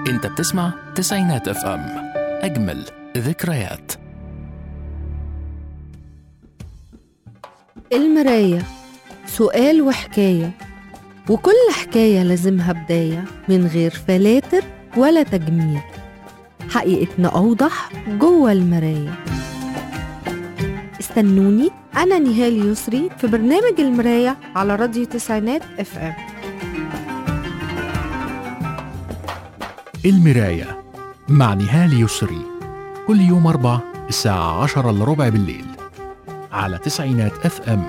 انت بتسمع تسعينات اف ام اجمل ذكريات المراية سؤال وحكاية وكل حكاية لازمها بداية من غير فلاتر ولا تجميل حقيقتنا أوضح جوه المراية استنوني أنا نهال يسري في برنامج المراية على راديو تسعينات اف ام المراية مع نهال يسري كل يوم أربع الساعة عشرة إلا ربع بالليل على تسعينات اف ام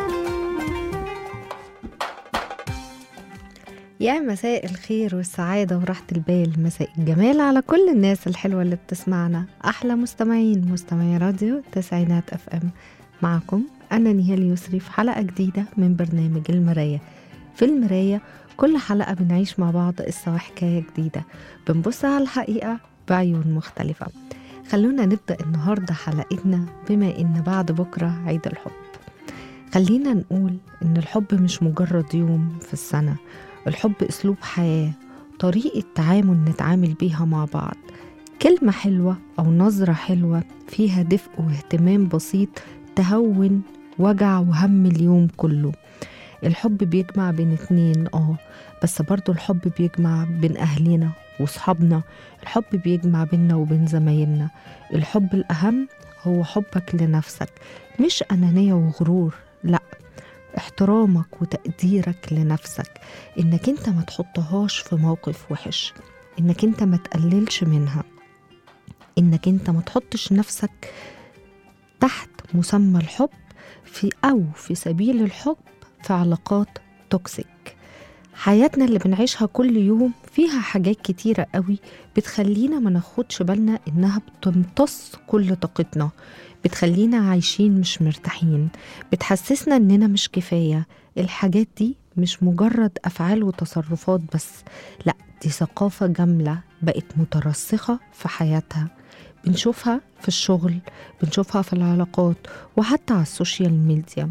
يا مساء الخير والسعادة وراحة البال مساء الجمال على كل الناس الحلوة اللي بتسمعنا أحلى مستمعين مستمعي راديو تسعينات اف ام معكم أنا نهال يسري في حلقة جديدة من برنامج المراية في المراية كل حلقة بنعيش مع بعض قصة وحكاية جديدة بنبص على الحقيقة بعيون مختلفة خلونا نبدأ النهاردة حلقتنا بما إن بعد بكرة عيد الحب خلينا نقول إن الحب مش مجرد يوم في السنة الحب أسلوب حياة طريقة تعامل نتعامل بيها مع بعض كلمة حلوة أو نظرة حلوة فيها دفء واهتمام بسيط تهون وجع وهم اليوم كله الحب بيجمع بين اتنين اه بس برضو الحب بيجمع بين أهلنا وصحابنا الحب بيجمع بيننا وبين زمايلنا الحب الأهم هو حبك لنفسك مش أنانية وغرور لأ احترامك وتقديرك لنفسك انك انت ما تحطهاش في موقف وحش انك انت ما تقللش منها انك انت ما تحطش نفسك تحت مسمى الحب في او في سبيل الحب في علاقات توكسيك حياتنا اللي بنعيشها كل يوم فيها حاجات كتيرة قوي بتخلينا ما ناخدش بالنا إنها بتمتص كل طاقتنا بتخلينا عايشين مش مرتاحين بتحسسنا إننا مش كفاية الحاجات دي مش مجرد أفعال وتصرفات بس لأ دي ثقافة جاملة بقت مترسخة في حياتها بنشوفها في الشغل بنشوفها في العلاقات وحتى على السوشيال ميديا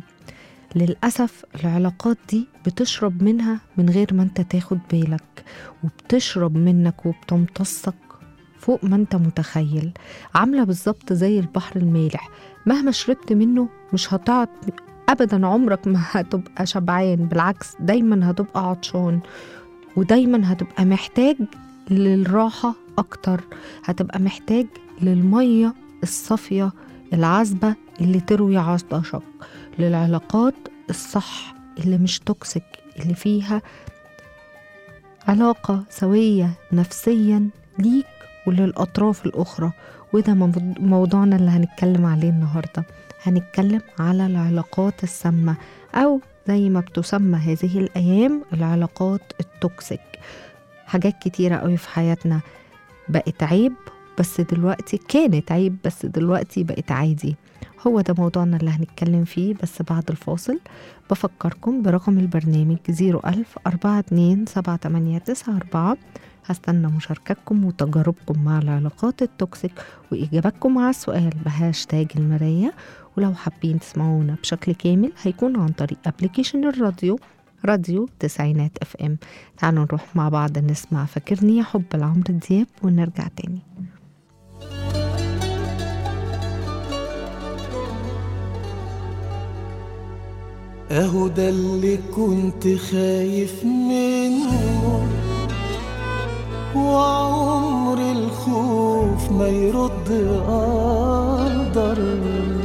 للأسف العلاقات دي بتشرب منها من غير ما انت تاخد بالك وبتشرب منك وبتمتصك فوق ما انت متخيل عاملة بالظبط زي البحر المالح مهما شربت منه مش هتقعد أبدا عمرك ما هتبقى شبعان بالعكس دايما هتبقى عطشان ودايما هتبقى محتاج للراحة أكتر هتبقى محتاج للمية الصافية العذبة اللي تروي عطشك للعلاقات الصح اللي مش توكسيك اللي فيها علاقة سوية نفسيا ليك وللأطراف الأخرى وده موضوعنا اللي هنتكلم عليه النهاردة هنتكلم على العلاقات السامة أو زي ما بتسمى هذه الأيام العلاقات التوكسيك حاجات كتيرة قوي في حياتنا بقت عيب بس دلوقتي كانت عيب بس دلوقتي بقت عادي هو ده موضوعنا اللي هنتكلم فيه بس بعد الفاصل بفكركم برقم البرنامج 01000 42 7894 هستنى مشاركتكم وتجاربكم مع العلاقات التوكسيك وإجاباتكم على السؤال بهاشتاج المراية ولو حابين تسمعونا بشكل كامل هيكون عن طريق ابلكيشن الراديو راديو تسعينات اف ام تعالوا نروح مع بعض نسمع فاكرني يا حب لعمرو دياب ونرجع تاني اهو ده اللي كنت خايف منه وعمر الخوف ما يرد قدر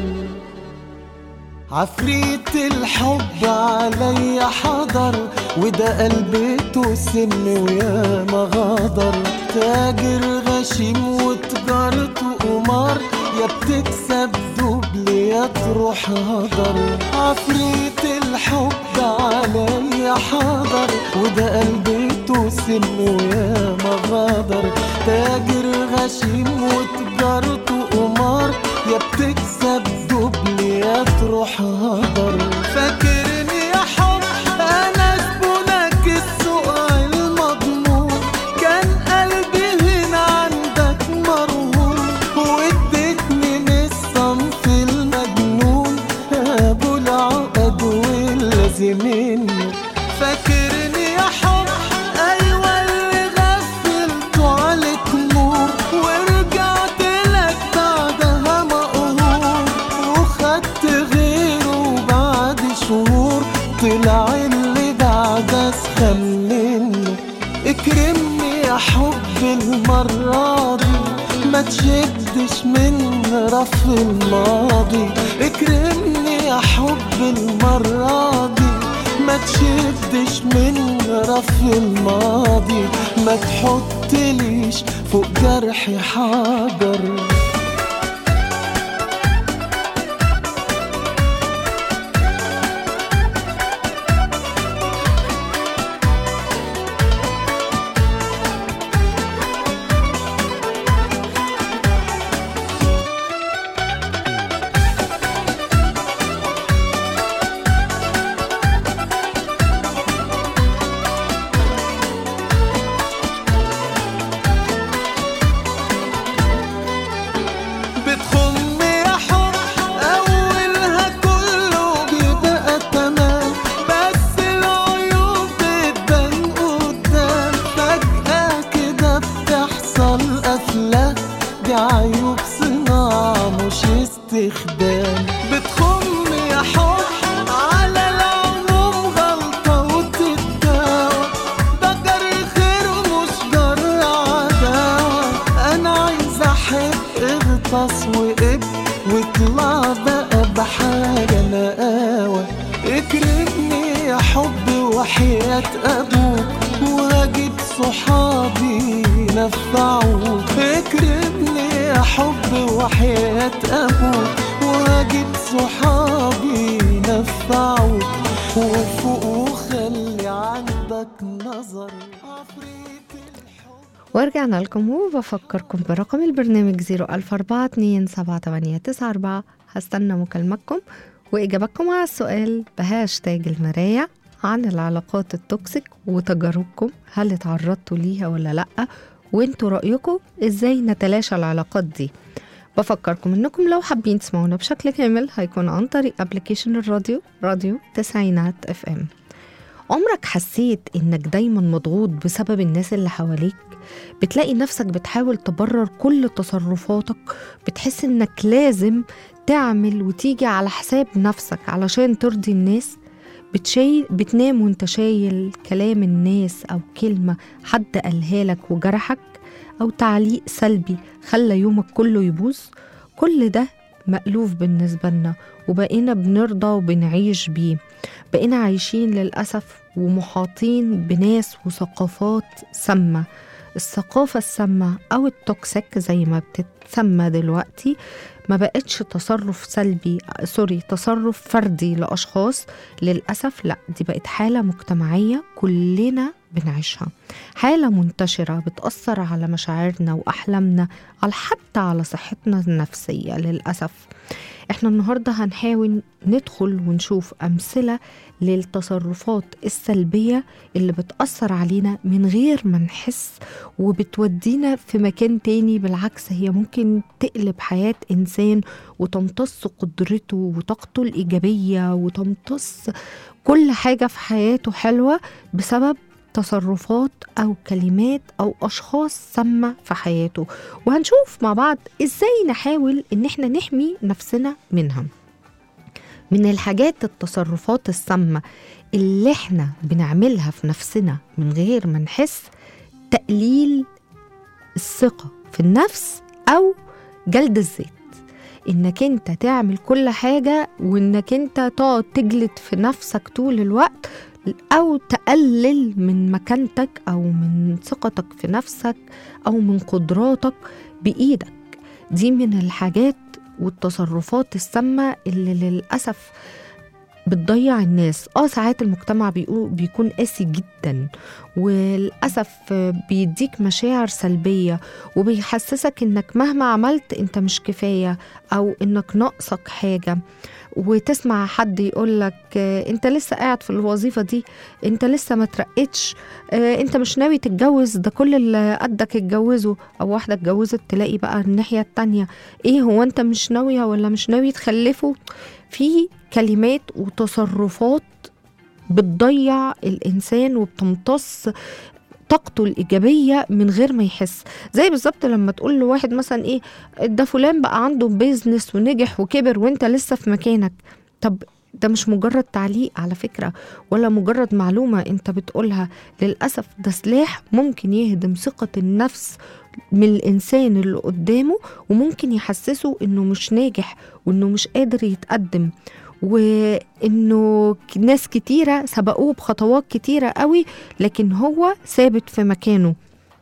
عفريت الحب عليا حضر وده قلبته سم ويا ما غدر تاجر غشيم وتجارته قمار يا بتكسب دبل يا تروح هدر عفريت الحب عليا حضر وده قلبته سم ويا ما غدر تاجر غشيم وتجارته قمار يا بتكسب دبل يا تروح هدر فاكرني يا حب انا زبونك السوق المضمون كان قلبي هنا عندك مرهون واديتني من الصنف المجنون ابو العقد واللازمين فاكرني يا حب ايوه اللي غفلت طلع اللي بعد اسخن منه اكرمني يا حب المرة دي ما تشدش من رف الماضي اكرمني يا حب المرة دي ما تشدش من رف الماضي ما تحطليش فوق جرحي حجر بتخم يا حب أولها كله بيبقى تمام بس العيوب بتبان قدام فجأة كده بتحصل قفلة دي عيوب صناعة مش استخدام بتخم يا حب على العموم غلطة وتتداوى ده جري خير ومش جرى عداوة أنا عايز أحب اغطس وقب واطلع بقى بحاجة نقاوة اكرمني يا حب وحياة أبوك وهجيب صحابي نفعوك اكرمني يا حب وحياة أبوك وهجيب صحابي نفعوك وفوق وخلي عندك نظر عفريت الحب ورجعنا لكم وبفكركم برقم البرنامج 004278994 هستنى مكالمتكم وإجابتكم على السؤال بهاشتاج المراية عن العلاقات التوكسيك وتجاربكم هل اتعرضتوا ليها ولا لأ وانتوا رأيكم ازاي نتلاشى العلاقات دي بفكركم انكم لو حابين تسمعونا بشكل كامل هيكون عن طريق ابلكيشن الراديو راديو تسعينات اف ام عمرك حسيت انك دايما مضغوط بسبب الناس اللي حواليك بتلاقي نفسك بتحاول تبرر كل تصرفاتك بتحس انك لازم تعمل وتيجي على حساب نفسك علشان ترضي الناس بتشيل بتنام وانت شايل كلام الناس او كلمة حد قالها لك وجرحك او تعليق سلبي خلى يومك كله يبوظ كل ده مألوف بالنسبة لنا وبقينا بنرضى وبنعيش بيه بقينا عايشين للأسف ومحاطين بناس وثقافات سامة الثقافة السامة أو التوكسيك زي ما بتتسمى دلوقتي ما بقتش تصرف سلبي سوري تصرف فردي لأشخاص للأسف لا دي بقت حالة مجتمعية كلنا بنعيشها حالة منتشرة بتأثر على مشاعرنا وأحلامنا على حتى على صحتنا النفسية للأسف احنا النهاردة هنحاول ندخل ونشوف أمثلة للتصرفات السلبية اللي بتأثر علينا من غير ما نحس وبتودينا في مكان تاني بالعكس هي ممكن تقلب حياة إنسان وتمتص قدرته وطاقته الإيجابية وتمتص كل حاجة في حياته حلوة بسبب تصرفات أو كلمات أو أشخاص سامة في حياته وهنشوف مع بعض إزاي نحاول إن إحنا نحمي نفسنا منها من الحاجات التصرفات السامة اللي إحنا بنعملها في نفسنا من غير ما نحس تقليل الثقة في النفس أو جلد الذات انك انت تعمل كل حاجة وانك انت تقعد تجلد في نفسك طول الوقت او تقلل من مكانتك او من ثقتك في نفسك او من قدراتك بايدك دي من الحاجات والتصرفات السامة اللي للأسف بتضيع الناس اه ساعات المجتمع بيقول بيكون قاسي جدا وللأسف بيديك مشاعر سلبية وبيحسسك انك مهما عملت انت مش كفاية او انك ناقصك حاجة وتسمع حد يقولك آه، انت لسه قاعد في الوظيفة دي انت لسه ما ترقتش آه، انت مش ناوي تتجوز ده كل اللي قدك اتجوزوا او واحدة اتجوزت تلاقي بقى الناحية التانية ايه هو انت مش ناوية ولا مش ناوي تخلفوا في كلمات وتصرفات بتضيع الانسان وبتمتص طاقته الإيجابية من غير ما يحس زي بالظبط لما تقول لواحد مثلا إيه ده فلان بقى عنده بيزنس ونجح وكبر وانت لسه في مكانك طب ده مش مجرد تعليق على فكرة ولا مجرد معلومة انت بتقولها للأسف ده سلاح ممكن يهدم ثقة النفس من الإنسان اللي قدامه وممكن يحسسه إنه مش ناجح وإنه مش قادر يتقدم وإنه ناس كتيرة سبقوه بخطوات كتيرة قوي لكن هو ثابت في مكانه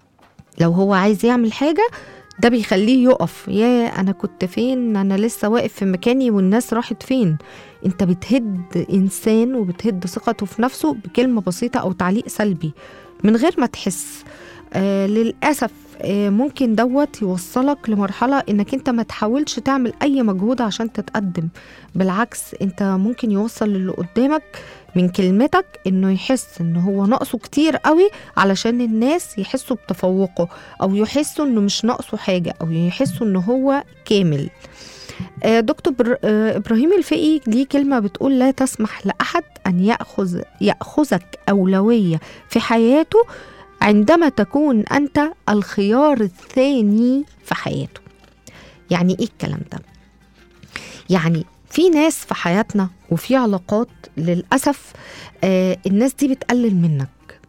لو هو عايز يعمل حاجة ده بيخليه يقف يا أنا كنت فين أنا لسه واقف في مكاني والناس راحت فين انت بتهد انسان وبتهد ثقته في نفسه بكلمه بسيطه او تعليق سلبي من غير ما تحس آه للاسف آه ممكن دوت يوصلك لمرحله انك انت ما تحاولش تعمل اي مجهود عشان تتقدم بالعكس انت ممكن يوصل للي قدامك من كلمتك انه يحس ان هو ناقصه كتير قوي علشان الناس يحسوا بتفوقه او يحسوا انه مش ناقصه حاجه او يحسوا ان هو كامل آه، دكتور بر... آه، ابراهيم الفقي ليه كلمه بتقول لا تسمح لاحد ان ياخذ ياخذك اولويه في حياته عندما تكون انت الخيار الثاني في حياته يعني ايه الكلام ده يعني في ناس في حياتنا وفي علاقات للاسف آه الناس دي بتقلل منك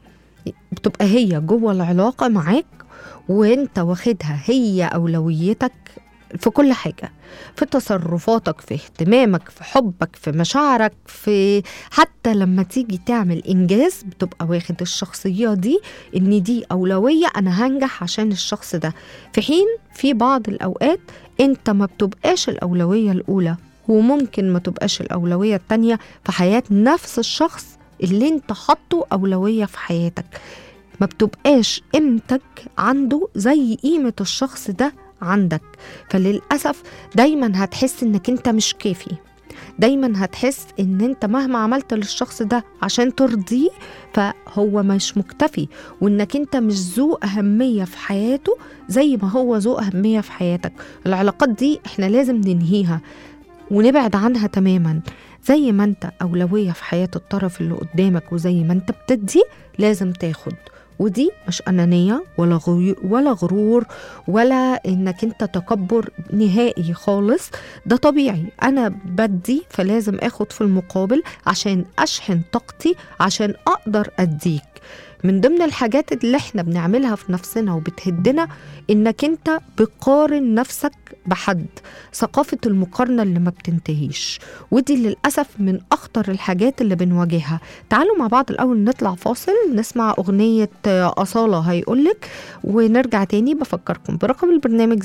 بتبقى هي جوه العلاقه معاك وانت واخدها هي اولويتك في كل حاجه في تصرفاتك في اهتمامك في حبك في مشاعرك في حتى لما تيجي تعمل انجاز بتبقى واخد الشخصيه دي ان دي اولويه انا هنجح عشان الشخص ده في حين في بعض الاوقات انت ما بتبقاش الاولويه الاولى وممكن ما تبقاش الاولويه التانيه في حياه نفس الشخص اللي انت حاطه اولويه في حياتك ما بتبقاش قيمتك عنده زي قيمه الشخص ده عندك فللأسف دايما هتحس انك انت مش كافي دايما هتحس ان انت مهما عملت للشخص ده عشان ترضيه فهو مش مكتفي وانك انت مش ذو اهمية في حياته زي ما هو ذو اهمية في حياتك العلاقات دي احنا لازم ننهيها ونبعد عنها تماما زي ما انت اولوية في حياة الطرف اللي قدامك وزي ما انت بتدي لازم تاخد ودي مش أنانية ولا غرور ولا غرور ولا إنك أنت تكبر نهائي خالص ده طبيعي أنا بدي فلازم آخد في المقابل عشان أشحن طاقتي عشان أقدر أديك من ضمن الحاجات اللي احنا بنعملها في نفسنا وبتهدنا انك انت بقارن نفسك بحد ثقافة المقارنة اللي ما بتنتهيش ودي للأسف من أخطر الحاجات اللي بنواجهها تعالوا مع بعض الأول نطلع فاصل نسمع أغنية أصالة هيقولك ونرجع تاني بفكركم برقم البرنامج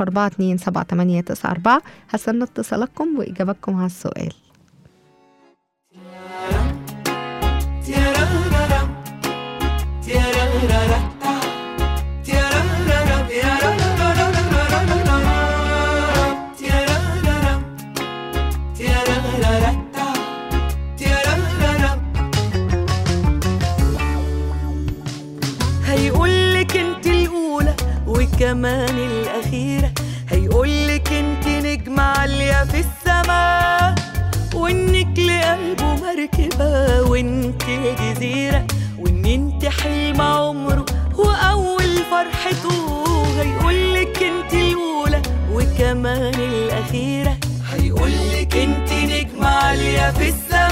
004278994 هستنى اتصالاتكم وإجاباتكم على السؤال هيقولك انت الاولى وكمان الاخيره هيقولك انت نجمه عاليه في السماء وانك لقلبه مركبه وانت جزيره وان انت حلم عمره واول فرحته هيقولك انت الاولى وكمان الاخيره هيقولك انت نجمه عاليه في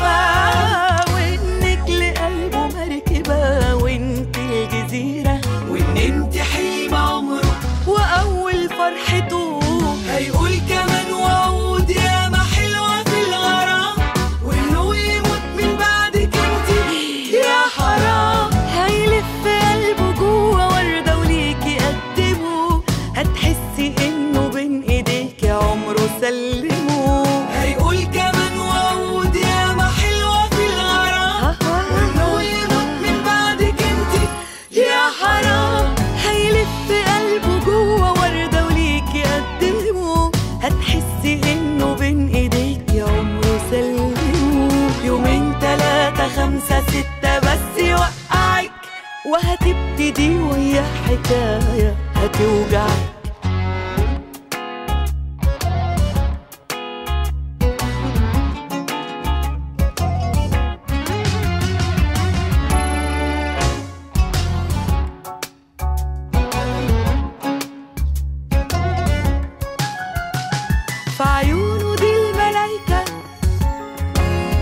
السماء وانك لقلبه مركبه وانت الجزيره وان انت حلم عمره واول فرحته هيقول كمان وعود يا ما حلوه في الغرام وانه يموت من بعدك انت يا حرام هيلف قلبه جوه ورده وليكي قدمه هتحسي انه بين ايديك عمره سلمه هيقول كمان وعود يا ما حلوه في الغرام وانه يموت من بعدك انت يا حرام هيلف قلبه جوه ورده وليكي قدمه هتحسي انه بين ايديك يا عمره سلمه يومين تلاتة خمسة ستة بس يوقعك وهتبتدي ويا حكاية هتوجعك في عيونه دي الملايكة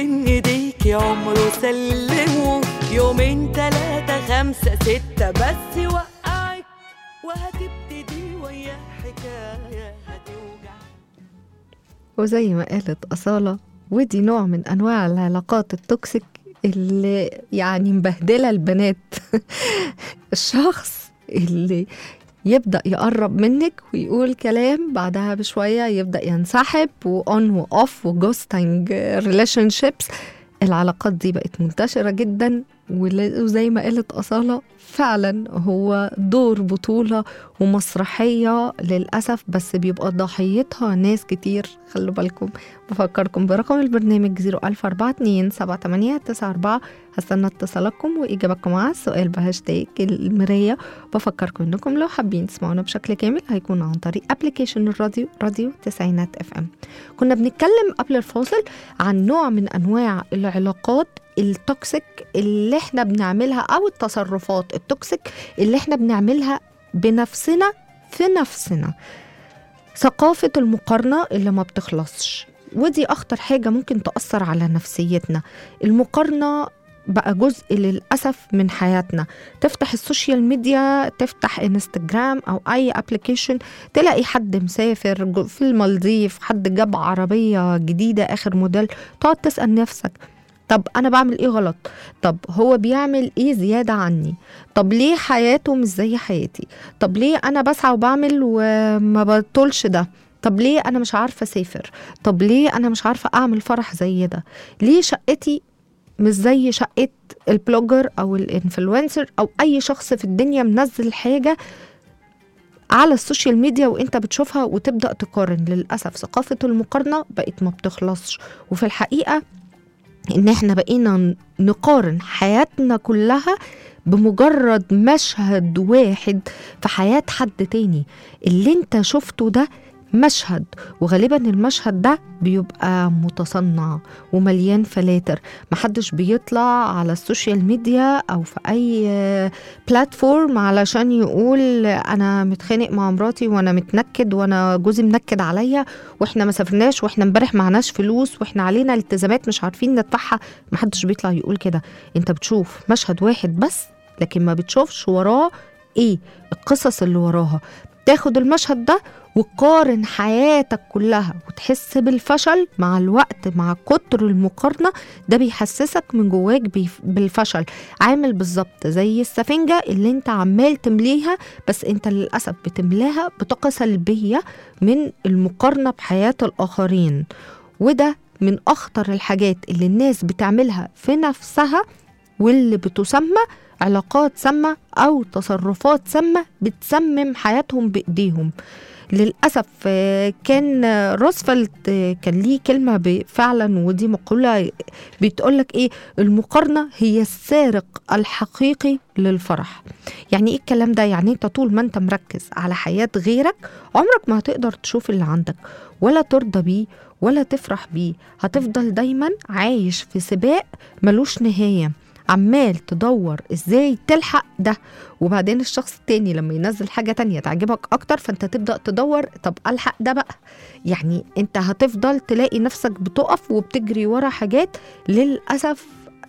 بين ايديكي عمره سلمه يومين تلاتة خمسة ستة بس يوقعك وهتبتدي وياه حكاية هتوجع وزي ما قالت أصالة ودي نوع من أنواع العلاقات التوكسيك اللي يعني مبهدلة البنات الشخص اللي يبدأ يقرب منك ويقول كلام بعدها بشوية يبدأ ينسحب وأون وأوف وجوستنج ريليشن شيبس العلاقات دي بقت منتشرة جدا ول- وزي ما قالت أصالة فعلا هو دور بطولة ومسرحية للأسف بس بيبقى ضحيتها ناس كتير خلوا بالكم بفكركم برقم البرنامج 00442 7894 هستنى اتصالاتكم وإجاباتكم على السؤال بهاشتاج المراية بفكركم انكم لو حابين تسمعونا بشكل كامل هيكون عن طريق ابلكيشن الراديو راديو تسعينات اف ام كنا بنتكلم قبل الفاصل عن نوع من انواع العلاقات التوكسيك اللي احنا بنعملها او التصرفات التوكسيك اللي احنا بنعملها بنفسنا في نفسنا ثقافة المقارنة اللي ما بتخلصش ودي أخطر حاجة ممكن تأثر على نفسيتنا المقارنة بقى جزء للأسف من حياتنا تفتح السوشيال ميديا تفتح انستجرام أو أي ابلكيشن تلاقي حد مسافر جو- في المالديف حد جاب عربية جديدة آخر موديل تقعد تسأل نفسك طب أنا بعمل إيه غلط طب هو بيعمل إيه زيادة عني طب ليه حياته مش زي حياتي طب ليه أنا بسعى وبعمل وما بطولش ده طب ليه أنا مش عارفة أسافر طب ليه أنا مش عارفة أعمل فرح زي ده ليه شقتي مش زي شقة البلوجر أو الانفلونسر أو أي شخص في الدنيا منزل حاجة على السوشيال ميديا وانت بتشوفها وتبدأ تقارن للأسف ثقافة المقارنة بقت ما بتخلصش وفي الحقيقة ان احنا بقينا نقارن حياتنا كلها بمجرد مشهد واحد في حياة حد تاني اللي انت شفته ده مشهد وغالبا المشهد ده بيبقى متصنع ومليان فلاتر محدش بيطلع على السوشيال ميديا او في اي بلاتفورم علشان يقول انا متخانق مع مراتي وانا متنكد وانا جوزي منكد عليا واحنا ما سافرناش واحنا امبارح معناش فلوس واحنا علينا التزامات مش عارفين ندفعها محدش بيطلع يقول كده انت بتشوف مشهد واحد بس لكن ما بتشوفش وراه ايه القصص اللي وراها تاخد المشهد ده وقارن حياتك كلها وتحس بالفشل مع الوقت مع كتر المقارنة ده بيحسسك من جواك بيف- بالفشل عامل بالظبط زي السفنجة اللي انت عمال تمليها بس انت للأسف بتملاها بطاقة سلبية من المقارنة بحياة الآخرين وده من أخطر الحاجات اللي الناس بتعملها في نفسها واللي بتسمى علاقات سامة أو تصرفات سامة بتسمم حياتهم بإيديهم للأسف آه، كان آه، روزفلت آه، كان ليه كلمة ب- فعلا ودي مقولة بتقولك إيه المقارنة هي السارق الحقيقي للفرح يعني إيه الكلام ده يعني أنت طول ما أنت مركز على حياة غيرك عمرك ما هتقدر تشوف اللي عندك ولا ترضى بيه ولا تفرح بيه هتفضل دايما عايش في سباق ملوش نهاية عمال تدور ازاي تلحق ده وبعدين الشخص التاني لما ينزل حاجة تانية تعجبك أكتر فأنت تبدأ تدور طب ألحق ده بقى يعني أنت هتفضل تلاقي نفسك بتقف وبتجري ورا حاجات للأسف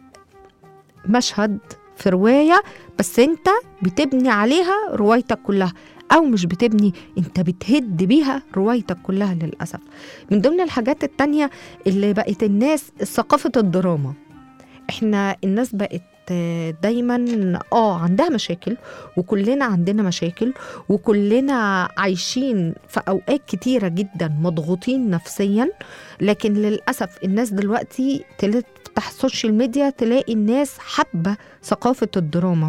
مشهد في رواية بس أنت بتبني عليها روايتك كلها أو مش بتبني أنت بتهد بيها روايتك كلها للأسف من ضمن الحاجات التانية اللي بقت الناس ثقافة الدراما احنا الناس بقت آه، دايما اه عندها مشاكل وكلنا عندنا مشاكل وكلنا عايشين في اوقات كتيره جدا مضغوطين نفسيا لكن للاسف الناس دلوقتي تفتح السوشيال ميديا تلاقي الناس حابه ثقافه الدراما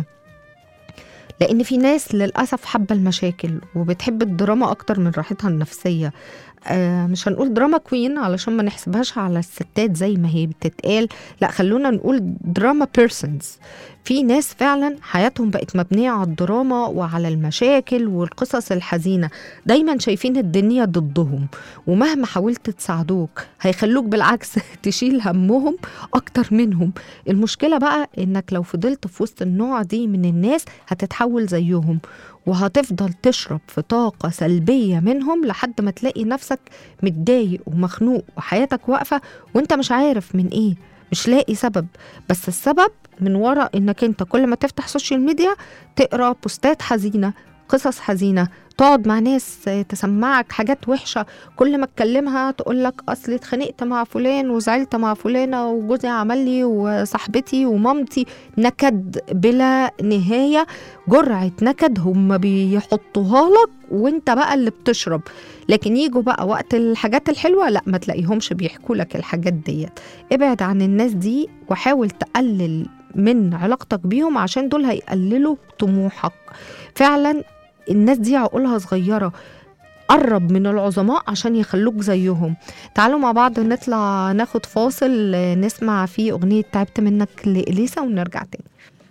لان في ناس للاسف حابه المشاكل وبتحب الدراما اكتر من راحتها النفسيه آه مش هنقول دراما كوين علشان ما نحسبهاش على الستات زي ما هي بتتقال لا خلونا نقول دراما بيرسونز في ناس فعلا حياتهم بقت مبنية على الدراما وعلى المشاكل والقصص الحزينة دايما شايفين الدنيا ضدهم ومهما حاولت تساعدوك هيخلوك بالعكس تشيل همهم أكتر منهم المشكلة بقى إنك لو فضلت في وسط النوع دي من الناس هتتحول زيهم وهتفضل تشرب في طاقة سلبية منهم لحد ما تلاقي نفسك متضايق ومخنوق وحياتك واقفة وانت مش عارف من ايه مش لاقي سبب بس السبب من وراء انك انت كل ما تفتح سوشيال ميديا تقرا بوستات حزينه قصص حزينه تقعد مع ناس تسمعك حاجات وحشه كل ما تكلمها تقول لك اصل اتخانقت مع فلان وزعلت مع فلانه وجوزي عمل لي وصاحبتي ومامتي نكد بلا نهايه جرعه نكد هم بيحطوها لك وانت بقى اللي بتشرب لكن يجوا بقى وقت الحاجات الحلوه لا ما تلاقيهمش بيحكوا لك الحاجات ديت ابعد عن الناس دي وحاول تقلل من علاقتك بيهم عشان دول هيقللوا طموحك فعلا الناس دي عقولها صغيره قرب من العظماء عشان يخلوك زيهم تعالوا مع بعض نطلع ناخد فاصل آه، نسمع فيه أغنية تعبت منك لإليسا ونرجع تاني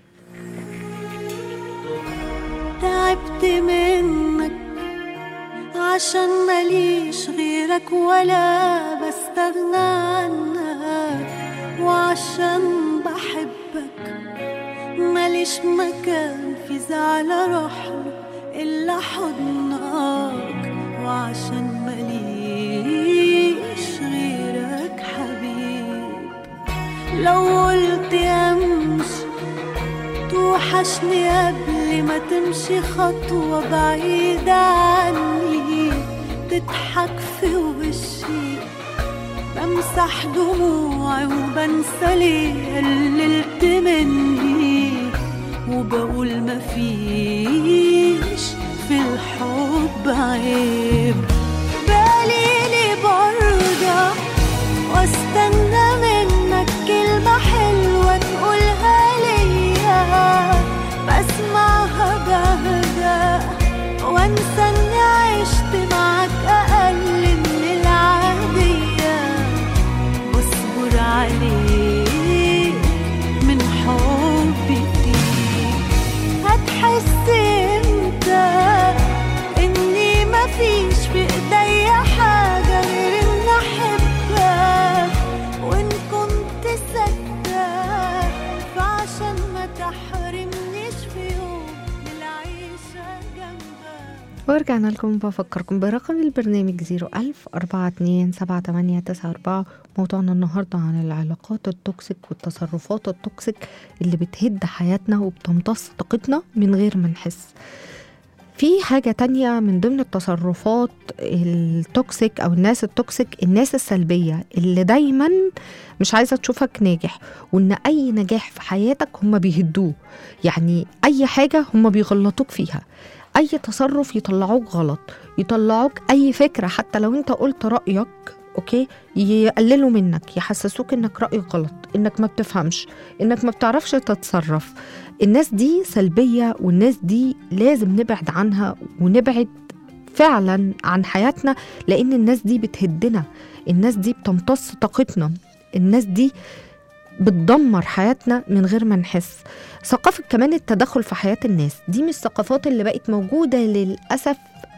تعبت منك عشان ماليش غيرك ولا بستغنى عنك وعشان بحبك ماليش مكان في زعل اروحله الا حضنك وعشان ماليش غيرك حبيب لو قلت امشي توحشني قبل ما تمشي خطوة بعيدة عني تضحك في وشي بمسح دموعي وبنسى ليه قللت مني وبقول مفيش في الحب عيب بالي برجع واستنى منك كلمة حلوة تقولها ليا بسمعها بهدى وانسى اني عشت معاك اقل من العادية واصبر عليك من حبي فيك هتحس امتى اني مفيش في ايديا حاجة غير ان احبك وان كنت صدق فعشان ما تحرمنيش في يوم من العيشة جنبك ورجعنا لكم بفكركم برقم البرنامج 01000 427 موضوعنا النهاردة عن العلاقات التوكسيك والتصرفات التوكسيك اللي بتهد حياتنا وبتمتص طاقتنا من غير ما نحس في حاجة تانية من ضمن التصرفات التوكسيك أو الناس التوكسيك الناس السلبية اللي دايما مش عايزة تشوفك ناجح وإن أي نجاح في حياتك هم بيهدوه يعني أي حاجة هم بيغلطوك فيها اي تصرف يطلعوك غلط يطلعوك اي فكره حتى لو انت قلت رايك اوكي يقللوا منك يحسسوك انك رايك غلط انك ما بتفهمش انك ما بتعرفش تتصرف الناس دي سلبيه والناس دي لازم نبعد عنها ونبعد فعلا عن حياتنا لان الناس دي بتهدنا الناس دي بتمتص طاقتنا الناس دي بتدمر حياتنا من غير ما نحس ثقافة كمان التدخل في حياة الناس دي من الثقافات اللي بقت موجودة للأسف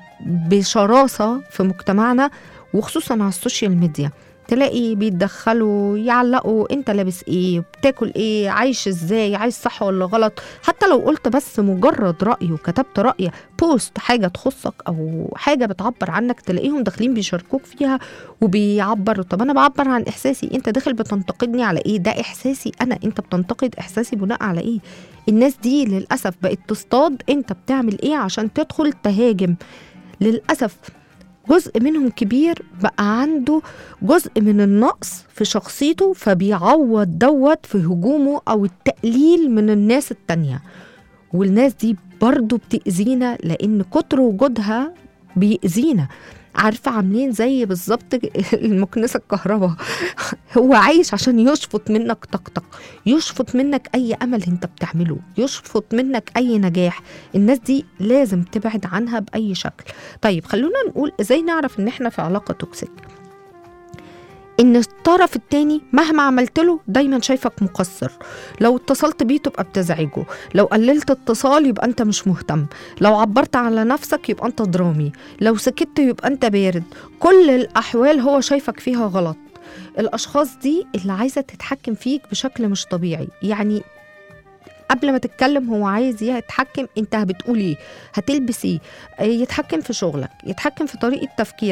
بشراسة في مجتمعنا وخصوصا على السوشيال ميديا تلاقي بيتدخلوا يعلقوا انت لابس ايه بتاكل ايه عايش ازاي عايش صح ولا غلط حتى لو قلت بس مجرد رأي وكتبت رأي بوست حاجة تخصك او حاجة بتعبر عنك تلاقيهم داخلين بيشاركوك فيها وبيعبروا طب انا بعبر عن احساسي انت داخل بتنتقدني على ايه ده احساسي انا انت بتنتقد احساسي بناء على ايه الناس دي للاسف بقت تصطاد انت بتعمل ايه عشان تدخل تهاجم للاسف جزء منهم كبير بقى عنده جزء من النقص في شخصيته فبيعوض دوت في هجومه او التقليل من الناس التانية والناس دي برضو بتأذينا لان كتر وجودها بيأذينا عارفة عاملين زي بالظبط المكنسة الكهرباء هو عايش عشان يشفط منك طاقتك يشفط منك أي أمل أنت بتعمله يشفط منك أي نجاح الناس دي لازم تبعد عنها بأي شكل طيب خلونا نقول إزاي نعرف إن إحنا في علاقة توكسيك ان الطرف التاني مهما عملت له دايما شايفك مقصر لو اتصلت بيه تبقى بتزعجه لو قللت اتصال يبقى انت مش مهتم لو عبرت على نفسك يبقى انت درامي لو سكت يبقى انت بارد كل الاحوال هو شايفك فيها غلط الاشخاص دي اللي عايزه تتحكم فيك بشكل مش طبيعي يعني قبل ما تتكلم هو عايز يتحكم انت بتقول ايه هتلبس ايه آه، يتحكم في شغلك يتحكم في طريقه تفكيرك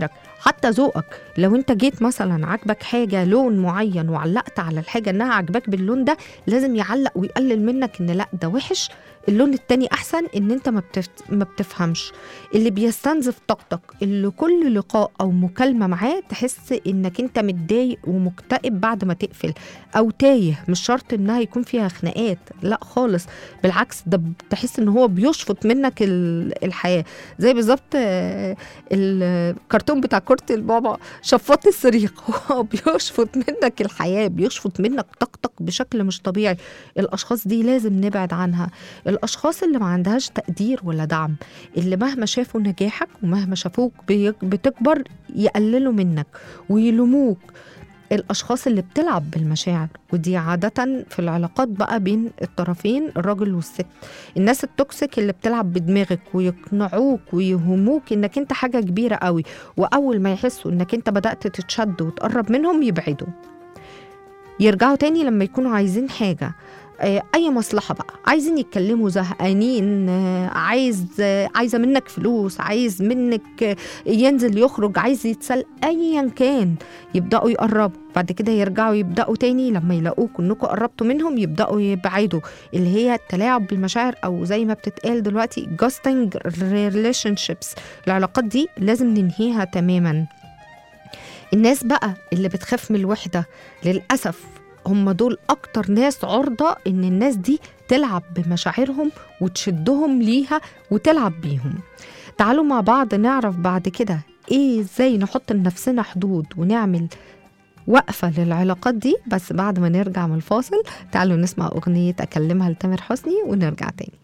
حتى ذوقك لو انت جيت مثلا عاجبك حاجه لون معين وعلقت على الحاجه انها عاجباك باللون ده لازم يعلق ويقلل منك ان لا ده وحش اللون التاني احسن ان انت ما, بتف... ما بتفهمش اللي بيستنزف طاقتك اللي كل لقاء او مكالمه معاه تحس انك انت متضايق ومكتئب بعد ما تقفل او تايه مش شرط انها يكون فيها خناقات لا خالص بالعكس ده تحس ان هو بيشفط منك ال- الحياه زي بالظبط آه، الكرتون بتاع كرة البابا شفاط الصريخ هو بيشفط منك الحياه بيشفط منك طاقتك بشكل مش طبيعي الاشخاص دي لازم نبعد عنها الاشخاص اللي ما عندهاش تقدير ولا دعم اللي مهما شافوا نجاحك ومهما شافوك بيك- بتكبر يقللوا منك ويلوموك الاشخاص اللي بتلعب بالمشاعر ودي عاده في العلاقات بقى بين الطرفين الراجل والست الناس التوكسيك اللي بتلعب بدماغك ويقنعوك ويهموك انك انت حاجه كبيره قوي واول ما يحسوا انك انت بدات تتشد وتقرب منهم يبعدوا يرجعوا تاني لما يكونوا عايزين حاجه آه، اي مصلحه بقى عايزين يتكلموا زهقانين آه، عايز آه، عايزه منك فلوس عايز منك آه، ينزل يخرج عايز يتسل ايا كان يبداوا يقربوا بعد كده يرجعوا يبداوا تاني لما يلاقوك انكم قربتوا منهم يبداوا يبعدوا اللي هي التلاعب بالمشاعر او زي ما بتتقال دلوقتي جاستنج ريليشن شيبس العلاقات دي لازم ننهيها تماما الناس بقى اللي بتخاف من الوحده للاسف هم دول اكتر ناس عرضه ان الناس دي تلعب بمشاعرهم وتشدهم ليها وتلعب بيهم تعالوا مع بعض نعرف بعد كده ايه ازاي نحط لنفسنا حدود ونعمل وقفة للعلاقات دي بس بعد ما نرجع من الفاصل تعالوا نسمع أغنية أكلمها لتامر حسني ونرجع تاني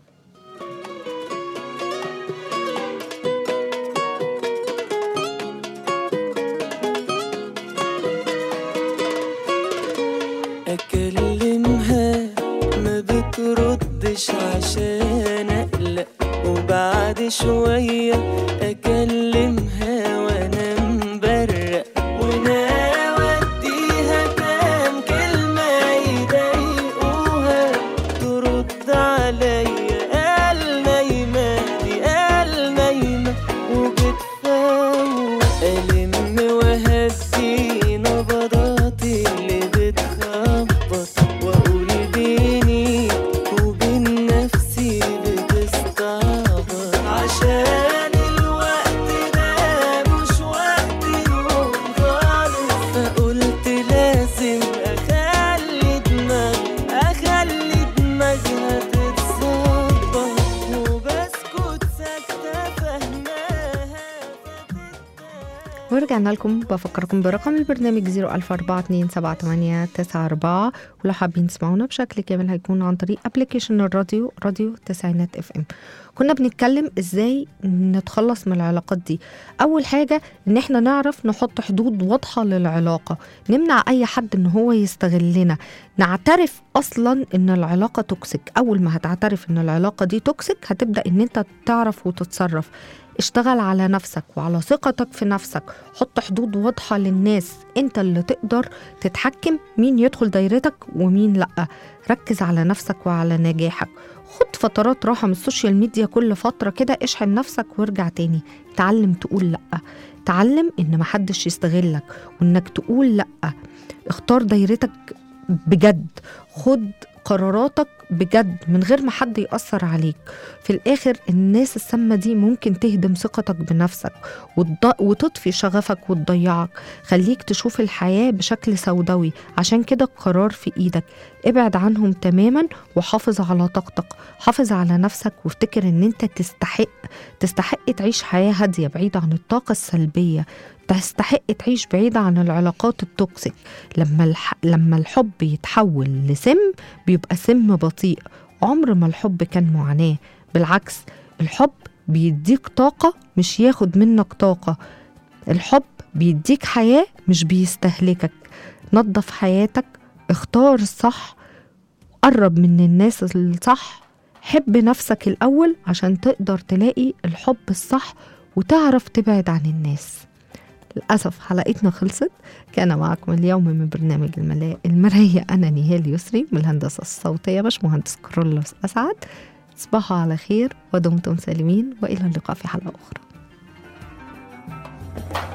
اكلمها ما بتردش عشان اقلق وبعد شوية اكلمها وانا مبرق وناوي اديها كام كلمة يضايقوها ترد عليا قال نايمة دي قال نايمة وبتفوق ألم وهدي نبضاتي اللي بتخبط وأقول بيني وبين نفسي بتستعبط عشان الوقت ده مش وقت النوم خالص فقلت لازم أخلي دماغي أخلي دماغها تتصبر وبسكت ساكتة فهماها ورجعنا لكم بفكركم برقم البرنامج 004278894 ولو حابين تسمعونا بشكل كامل هيكون عن طريق ابلكيشن الراديو راديو تسعينات اف ام كنا بنتكلم ازاي نتخلص من العلاقات دي اول حاجه ان احنا نعرف نحط حدود واضحه للعلاقه نمنع اي حد ان هو يستغلنا نعترف اصلا ان العلاقه توكسيك اول ما هتعترف ان العلاقه دي توكسيك هتبدا ان انت تعرف وتتصرف اشتغل على نفسك وعلى ثقتك في نفسك حط حدود واضحة للناس انت اللي تقدر تتحكم مين يدخل دايرتك ومين لأ ركز على نفسك وعلى نجاحك خد فترات راحة من السوشيال ميديا كل فترة كده اشحن نفسك وارجع تاني تعلم تقول لأ تعلم ان محدش يستغلك وانك تقول لأ اختار دايرتك بجد خد قراراتك بجد من غير ما حد يأثر عليك في الآخر الناس السامة دي ممكن تهدم ثقتك بنفسك وتض- وتطفي شغفك وتضيعك خليك تشوف الحياة بشكل سوداوي عشان كده القرار في إيدك ابعد عنهم تماما وحافظ على طاقتك حافظ على نفسك وافتكر ان انت تستحق تستحق تعيش حياة هادية بعيدة عن الطاقة السلبية تستحق تعيش بعيدة عن العلاقات التوكسيك لما الح... لما الحب يتحول لسم بيبقى سم بطيء عمر ما الحب كان معاناة بالعكس الحب بيديك طاقة مش ياخد منك طاقة الحب بيديك حياة مش بيستهلكك نظف حياتك اختار الصح قرب من الناس الصح حب نفسك الأول عشان تقدر تلاقي الحب الصح وتعرف تبعد عن الناس للأسف حلقتنا خلصت كان معكم اليوم من برنامج الملا- المراية أنا نهال يسري من الهندسة الصوتية باش مهندس كرولوس أسعد تصبحوا على خير ودمتم سالمين وإلى اللقاء في حلقة أخرى